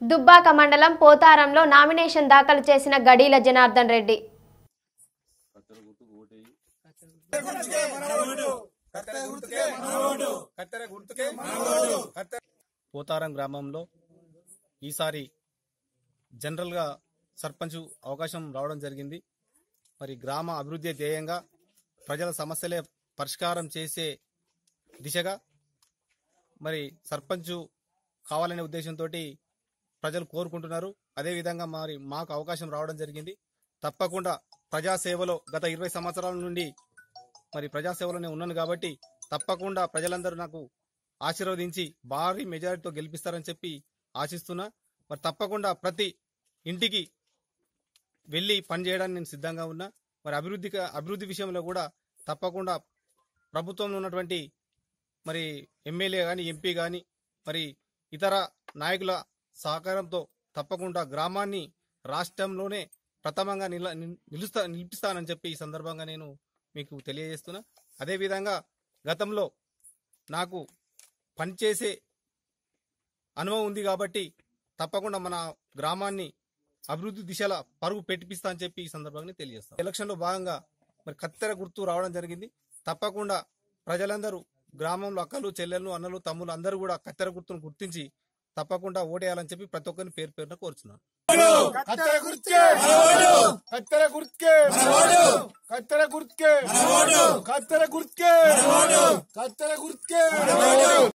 దుబ్బాక మండలం పోతారంలో నామినేషన్ దాఖలు చేసిన గడీల జనార్దన్ రెడ్డి పోతారం గ్రామంలో ఈసారి జనరల్గా సర్పంచ్ అవకాశం రావడం జరిగింది మరి గ్రామ అభివృద్ధి ధ్యేయంగా ప్రజల సమస్యలే పరిష్కారం చేసే దిశగా మరి సర్పంచ్ కావాలనే ఉద్దేశంతో ప్రజలు కోరుకుంటున్నారు అదేవిధంగా మరి మాకు అవకాశం రావడం జరిగింది తప్పకుండా ప్రజాసేవలో గత ఇరవై సంవత్సరాల నుండి మరి ప్రజాసేవలోనే ఉన్నాను కాబట్టి తప్పకుండా ప్రజలందరూ నాకు ఆశీర్వదించి భారీ మెజారిటీతో గెలిపిస్తారని చెప్పి ఆశిస్తున్నా మరి తప్పకుండా ప్రతి ఇంటికి వెళ్ళి పనిచేయడానికి నేను సిద్ధంగా ఉన్నా మరి అభివృద్ధి అభివృద్ధి విషయంలో కూడా తప్పకుండా ప్రభుత్వంలో ఉన్నటువంటి మరి ఎమ్మెల్యే కానీ ఎంపీ కానీ మరి ఇతర నాయకుల సహకారంతో తప్పకుండా గ్రామాన్ని రాష్ట్రంలోనే ప్రథమంగా నిల నిల్- నిలుస్తా నిలిపిస్తానని చెప్పి ఈ సందర్భంగా నేను మీకు తెలియజేస్తున్నా అదేవిధంగా గతంలో నాకు పనిచేసే అనుభవం ఉంది కాబట్టి తప్పకుండా మన గ్రామాన్ని అభివృద్ధి దిశలా పరుగు పెట్టిపిస్తా అని చెప్పి ఈ సందర్భంగా తెలియజేస్తాను ఎలక్షన్ లో భాగంగా మరి కత్తెర గుర్తు రావడం జరిగింది తప్పకుండా ప్రజలందరూ గ్రామంలో అక్కలు చెల్లెళ్ళు అన్నలు తమ్ములు అందరూ కూడా కత్తెర గుర్తును గుర్తించి తప్పకుండా ఓటేయాలని చెప్పి ప్రతి ఒక్కరిని పేరు పేరున కోరుచున్నాను కత్తెర గుర్తుకే కత్తెర గుర్తుకే కత్తెర గుర్తుకే కత్తెర గుర్తుకే కత్తెర గుర్తుకే